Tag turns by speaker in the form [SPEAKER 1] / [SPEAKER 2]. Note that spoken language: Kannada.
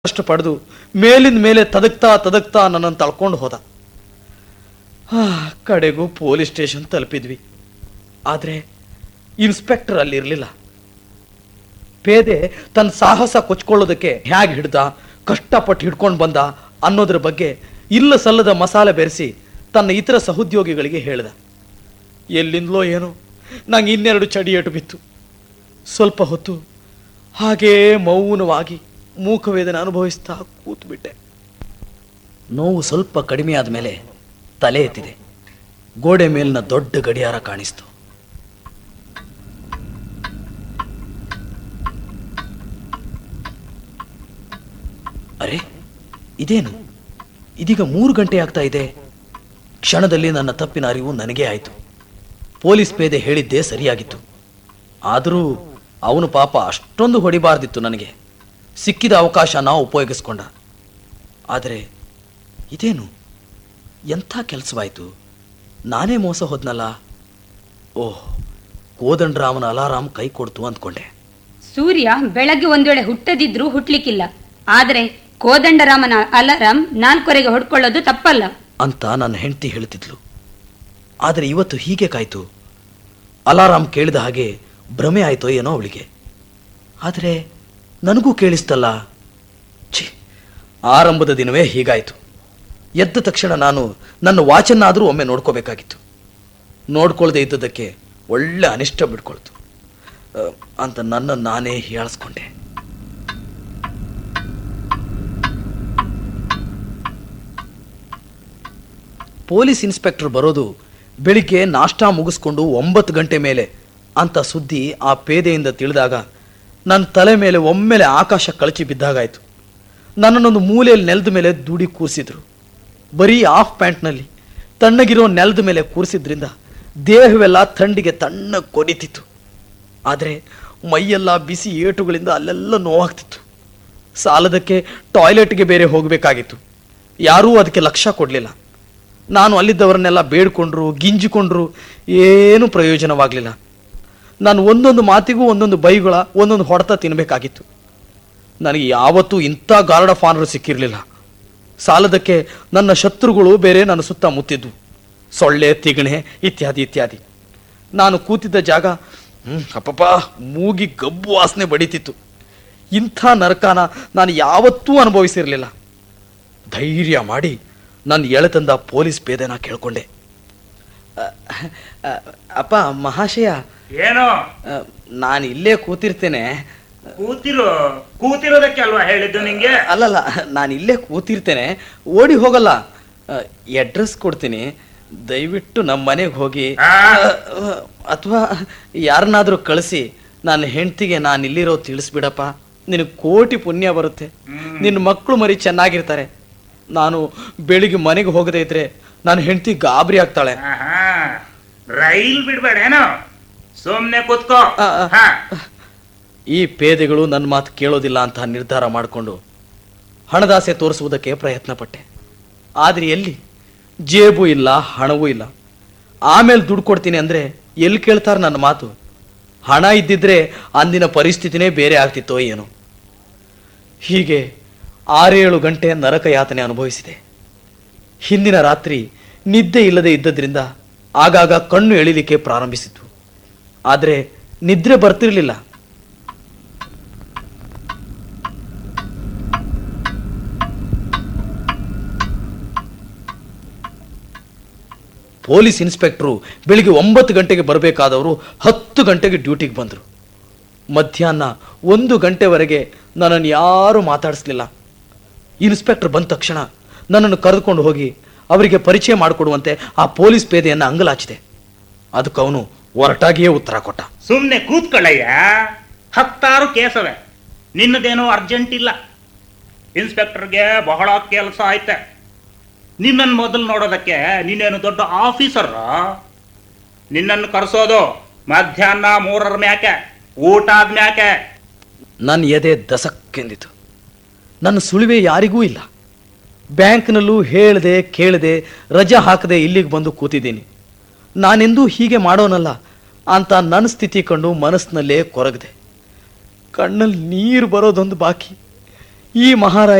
[SPEAKER 1] ಅಷ್ಟು ಪಡೆದು ಮೇಲಿಂದ ಮೇಲೆ ತದಕ್ತಾ ತದಕ್ತಾ ನನ್ನನ್ನು ತಳ್ಕೊಂಡು ಹೋದ ಆ, ಕಡೆಗೂ ಪೊಲೀಸ್ ಸ್ಟೇಷನ್ ತಲುಪಿದ್ವಿ ಆದರೆ ಇನ್ಸ್ಪೆಕ್ಟರ್ ಅಲ್ಲಿರಲಿಲ್ಲ ಪೇದೆ ತನ್ನ ಸಾಹಸ ಕೊಚ್ಕೊಳ್ಳೋದಕ್ಕೆ ಹೇಗೆ ಹಿಡ್ದ ಕಷ್ಟಪಟ್ಟು ಹಿಡ್ಕೊಂಡು ಬಂದ ಅನ್ನೋದ್ರ ಬಗ್ಗೆ ಇಲ್ಲ ಸಲ್ಲದ ಮಸಾಲೆ ಬೆರೆಸಿ ತನ್ನ ಇತರ ಸಹೋದ್ಯೋಗಿಗಳಿಗೆ ಹೇಳ್ದ ಎಲ್ಲಿಂದಲೋ ಏನೋ ನಂಗೆ ಇನ್ನೆರಡು ಚಡಿ ಏಟು ಬಿತ್ತು ಸ್ವಲ್ಪ ಹೊತ್ತು ಹಾಗೇ ಮೌನವಾಗಿ ಮೂಕವೇದನೆ ಅನುಭವಿಸ್ತಾ ಕೂತ್ಬಿಟ್ಟೆ ನೋವು ಸ್ವಲ್ಪ ಕಡಿಮೆ ಆದಮೇಲೆ ತಲೆ ಎತ್ತಿದೆ ಗೋಡೆ ಮೇಲಿನ ದೊಡ್ಡ ಗಡಿಯಾರ ಕಾಣಿಸ್ತು ಅರೆ ಇದೇನು ಇದೀಗ ಮೂರು ಗಂಟೆ ಆಗ್ತಾ ಇದೆ ಕ್ಷಣದಲ್ಲಿ ನನ್ನ ತಪ್ಪಿನ ಅರಿವು ನನಗೇ ಆಯಿತು ಪೊಲೀಸ್ ಪೇದೆ ಹೇಳಿದ್ದೇ ಸರಿಯಾಗಿತ್ತು ಆದರೂ ಅವನು ಪಾಪ ಅಷ್ಟೊಂದು ಹೊಡಿಬಾರ್ದಿತ್ತು ನನಗೆ ಸಿಕ್ಕಿದ ಅವಕಾಶ ನಾವು ಉಪಯೋಗಿಸ್ಕೊಂಡ ಆದರೆ ಇದೇನು ಎಂಥ ಕೆಲಸವಾಯಿತು ನಾನೇ ಮೋಸ ಹೋದ್ನಲ್ಲ ಓಹ್ ಕೋದಂಡರಾಮನ ಅಲಾರಾಮ್ ಕೈ ಕೊಡ್ತು ಅಂದ್ಕೊಂಡೆ
[SPEAKER 2] ಸೂರ್ಯ ಬೆಳಗ್ಗೆ ಒಂದ್ ವೇಳೆ ಹುಟ್ಟದಿದ್ರೂ ಹುಟ್ಲಿಕ್ಕಿಲ್ಲ ಆದ್ರೆ ಕೋದಂಡರಾಮನ ಅಲಾರಾಮ್ ನಾಲ್ಕುವರೆಗೆ ಹೊಡ್ಕೊಳ್ಳೋದು ತಪ್ಪಲ್ಲ
[SPEAKER 1] ಅಂತ ನನ್ನ ಹೆಂಡತಿ ಹೇಳ್ತಿದ್ಲು ಆದರೆ ಇವತ್ತು ಹೀಗೆ ಕಾಯ್ತು ಅಲಾರಾಮ್ ಕೇಳಿದ ಹಾಗೆ ಭ್ರಮೆ ಆಯ್ತೋ ಏನೋ ಅವಳಿಗೆ ಆದರೆ ನನಗೂ ಕೇಳಿಸ್ತಲ್ಲ ಛೀ ಆರಂಭದ ದಿನವೇ ಹೀಗಾಯ್ತು ಎದ್ದ ತಕ್ಷಣ ನಾನು ನನ್ನ ವಾಚನ್ನಾದರೂ ಒಮ್ಮೆ ನೋಡ್ಕೋಬೇಕಾಗಿತ್ತು ನೋಡ್ಕೊಳ್ದೆ ಇದ್ದದಕ್ಕೆ ಒಳ್ಳೆ ಅನಿಷ್ಟ ಬಿಡ್ಕೊಳ್ತು ಅ, ಅಂತ ನನ್ನ ನಾನೇ ಹೀಯಾಳಿಸ್ಕೊಂಡೆ ಪೊಲೀಸ್ ಇನ್ಸ್ಪೆಕ್ಟರ್ ಬರೋದು ಬೆಳಿಗ್ಗೆ ನಾಷ್ಟಾ ಮುಗಿಸ್ಕೊಂಡು ಒಂಬತ್ತು ಗಂಟೆ ಮೇಲೆ ಅಂತ ಸುದ್ದಿ ಆ ಪೇದೆಯಿಂದ ತಿಳಿದಾಗ ನನ್ನ ತಲೆ ಮೇಲೆ ಒಮ್ಮೆಲೆ ಆಕಾಶ ಕಳಚಿ ಬಿದ್ದಾಗಾಯ್ತು ನನ್ನನ್ನೊಂದು ಮೂಲೆಯಲ್ಲಿ ನೆಲದ ಮೇಲೆ ದೂಡಿ ಕೂರಿಸಿದ್ರು ಬರೀ ಆಫ್ ಪ್ಯಾಂಟ್ನಲ್ಲಿ ತಣ್ಣಗಿರೋ ನೆಲದ ಮೇಲೆ ಕೂರಿಸಿದ್ರಿಂದ ದೇಹವೆಲ್ಲ ಥಂಡಿಗೆ ತಣ್ಣ ಕೊಡಿತಿತ್ತು ಆದರೆ ಮೈಯೆಲ್ಲ ಬಿಸಿ ಏಟುಗಳಿಂದ ಅಲ್ಲೆಲ್ಲ ನೋವಾಗ್ತಿತ್ತು ಸಾಲದಕ್ಕೆ ಟಾಯ್ಲೆಟ್ಗೆ ಬೇರೆ ಹೋಗಬೇಕಾಗಿತ್ತು ಯಾರೂ ಅದಕ್ಕೆ ಲಕ್ಷ್ಯ ಕೊಡಲಿಲ್ಲ ನಾನು ಅಲ್ಲಿದ್ದವರನ್ನೆಲ್ಲ ಬೇಡ್ಕೊಂಡ್ರು ಗಿಂಜಿಕೊಂಡ್ರು ಏನೂ ಪ್ರಯೋಜನವಾಗಲಿಲ್ಲ ನಾನು ಒಂದೊಂದು ಮಾತಿಗೂ ಒಂದೊಂದು ಬೈಗಳ ಒಂದೊಂದು ಹೊಡೆತ ತಿನ್ನಬೇಕಾಗಿತ್ತು ನನಗೆ ಯಾವತ್ತೂ ಇಂಥ ಗಾರ್ಡ್ ಆಫ್ ಆನರ್ ಸಿಕ್ಕಿರಲಿಲ್ಲ ಸಾಲದಕ್ಕೆ ನನ್ನ ಶತ್ರುಗಳು ಬೇರೆ ನನ್ನ ಸುತ್ತ ಮುತ್ತಿದ್ದು ಸೊಳ್ಳೆ ತಿಗಣೆ ಇತ್ಯಾದಿ ಇತ್ಯಾದಿ ನಾನು ಕೂತಿದ್ದ ಜಾಗ ಹ್ಮ್, ಅಪ್ಪಪ್ಪ ಮೂಗಿ ಗಬ್ಬು ವಾಸನೆ ಬಡಿತಿತ್ತು ಇಂಥ ನರಕಾನ ನಾನು ಯಾವತ್ತೂ ಅನುಭವಿಸಿರಲಿಲ್ಲ ಧೈರ್ಯ ಮಾಡಿ ನನ್ನ ಎಳೆತಂದ ಪೊಲೀಸ್ ಪೇದೆನ ಕೇಳ್ಕೊಂಡೆ ಅ, ಅ, ಅಪ್ಪ ಮಹಾಶಯ
[SPEAKER 3] ಏನೋ
[SPEAKER 1] ಅ, ನಾನು ಇಲ್ಲೇ ಕೂತಿರ್ತೇನೆ
[SPEAKER 3] ಕೂತಿರೋ ಕೂತಿರೋದಕ್ಕೆ ಅಲ್ವಾ ಹೇಳಿದ್ದು ನಿಂಗೆ
[SPEAKER 1] ಅಲ್ಲಲ್ಲ ನಾನು ಇಲ್ಲೇ ಕೂತಿರ್ತೇನೆ ಓಡಿ ಹೋಗಲ್ಲ ಅಡ್ರೆಸ್ ಕೊಡ್ತೀನಿ ದಯವಿಟ್ಟು ನಮ್ಮ ಮನೆಗೆ ಹೋಗಿ
[SPEAKER 3] ಆ.
[SPEAKER 1] ಅಥವಾ ಯಾರನ್ನಾದ್ರೂ ಕಳಿಸಿ ನನ್ನ ಹೆಂಡ್ತಿಗೆ ನಾನು ಇಲ್ಲಿರೋ ತಿಳಿಸ್ಬಿಡಪ್ಪ ನಿನಗೆ ಕೋಟಿ ಪುಣ್ಯ ಬರುತ್ತೆ ನಿನ್ನ ಮಕ್ಕಳು ಮರಿ ಚೆನ್ನಾಗಿರ್ತಾರೆ ನಾನು ಬೆಳಿಗ್ಗೆ ಮನೆಗೆ ಹೋಗದೇ ಇದ್ರೆ ನನ್ನ ಹೆಂಡ್ತಿ ಗಾಬರಿ ಆಗ್ತಾಳೆ
[SPEAKER 3] ಆಹಾ, ರೈಲ್ ಬಿಡ್ಬೇಡ ಏನೋ ಸುಮ್ನೆ ಕೂತ್ಕೋ
[SPEAKER 1] ಆ, ಆ.
[SPEAKER 3] ಹಾ.
[SPEAKER 1] ಈ ಪೇದೆಗಳು ನನ್ನ ಮಾತು ಕೇಳೋದಿಲ್ಲ ಅಂತ ನಿರ್ಧಾರ ಮಾಡಿಕೊಂಡು ಹಣದಾಸೆ ತೋರಿಸುವುದಕ್ಕೆ ಪ್ರಯತ್ನ ಪಟ್ಟೆ ಆದರೆ ಎಲ್ಲಿ ಜೇಬು ಇಲ್ಲ ಹಣವೂ ಇಲ್ಲ ಆಮೇಲೆ ದುಡ್ಡು ಕೊಡ್ತೀನಿ ಅಂದರೆ ಎಲ್ಲಿ ಕೇಳ್ತಾರೆ ನನ್ನ ಮಾತು ಹಣ ಇದ್ದಿದ್ರೆ ಅಂದಿನ ಪರಿಸ್ಥಿತಿನೇ ಬೇರೆ ಆಗ್ತಿತ್ತೋ ಏನೋ ಹೀಗೆ ಆರೇಳು ಗಂಟೆ ನರಕ ಯಾತನೆ ಅನುಭವಿಸಿದೆ ಹಿಂದಿನ ರಾತ್ರಿ ನಿದ್ದೆ ಇಲ್ಲದೆ ಇದ್ದದ್ರಿಂದ ಆಗಾಗ ಕಣ್ಣು ಎಳಿಲಿಕ್ಕೆ ಪ್ರಾರಂಭಿಸಿತು ಆದರೆ ನಿದ್ರೆ ಬರ್ತಿರ್ಲಿಲ್ಲ ಪೊಲೀಸ್ ಇನ್ಸ್ಪೆಕ್ಟ್ರು ಬೆಳಿಗ್ಗೆ ಒಂಬತ್ತು ಗಂಟೆಗೆ ಬರಬೇಕಾದವರು ಹತ್ತು ಗಂಟೆಗೆ ಡ್ಯೂಟಿಗೆ ಬಂದರು ಮಧ್ಯಾಹ್ನ ಒಂದು ಗಂಟೆವರೆಗೆ ನನ್ನನ್ನು ಯಾರೂ ಮಾತಾಡಿಸ್ಲಿಲ್ಲ ಇನ್ಸ್ಪೆಕ್ಟರ್ ಬಂದ ತಕ್ಷಣ ನನ್ನನ್ನು ಕರೆದುಕೊಂಡು ಹೋಗಿ ಅವರಿಗೆ ಪರಿಚಯ ಮಾಡಿಕೊಡುವಂತೆ ಆ ಪೊಲೀಸ್ ಪೇದೆಯನ್ನು ಅಂಗಲಾಚಿದೆ ಅದಕ್ಕೆ ಅವನು ಒರಟಾಗಿಯೇ ಉತ್ತರ ಕೊಟ್ಟ
[SPEAKER 3] ಸುಮ್ನೆ ಕೂತ್ಕೊಳ್ಳಯ್ಯ ಹತ್ತಾರು ಕೇಸವೆ ನಿನ್ನದೇನೋ ಅರ್ಜೆಂಟ್ ಇಲ್ಲ ಇನ್ಸ್ಪೆಕ್ಟರ್ಗೆ ಬಹಳ ಕೆಲಸ ಐತೆ ನಿನ್ನನ್ನು ಮೊದಲು ನೋಡೋದಕ್ಕೆ ನೀನೇನು ದೊಡ್ಡ ಆಫೀಸರ್ ನಿನ್ನನ್ನು ಕರೆಸೋದು ಮಧ್ಯಾಹ್ನ ಮೂರರ ಮ್ಯಾಕೆ ಊಟ ಆದ್ಮ್ಯಾಕೆ
[SPEAKER 1] ನನ್ನ ಎದೆ ದಸಕ್ಕೆಂದಿತು ನನ್ನ ಸುಳಿವೆ ಯಾರಿಗೂ ಇಲ್ಲ ಬ್ಯಾಂಕ್ನಲ್ಲೂ ಹೇಳ್ದೆ ಕೇಳದೆ ರಜೆ ಹಾಕದೆ ಇಲ್ಲಿಗೆ ಬಂದು ಕೂತಿದ್ದೀನಿ ನಾನೆಂದೂ ಹೀಗೆ ಮಾಡೋನಲ್ಲ ಅಂತ ನನ್ನ ಸ್ಥಿತಿ ಕಂಡು ಮನಸ್ಸಿನಲ್ಲೇ ಕೊರಗದೆ ಕಣ್ಣಲ್ಲಿ ನೀರು ಬರೋದೊಂದು ಬಾಕಿ ಈ ಮಹಾರಾಯ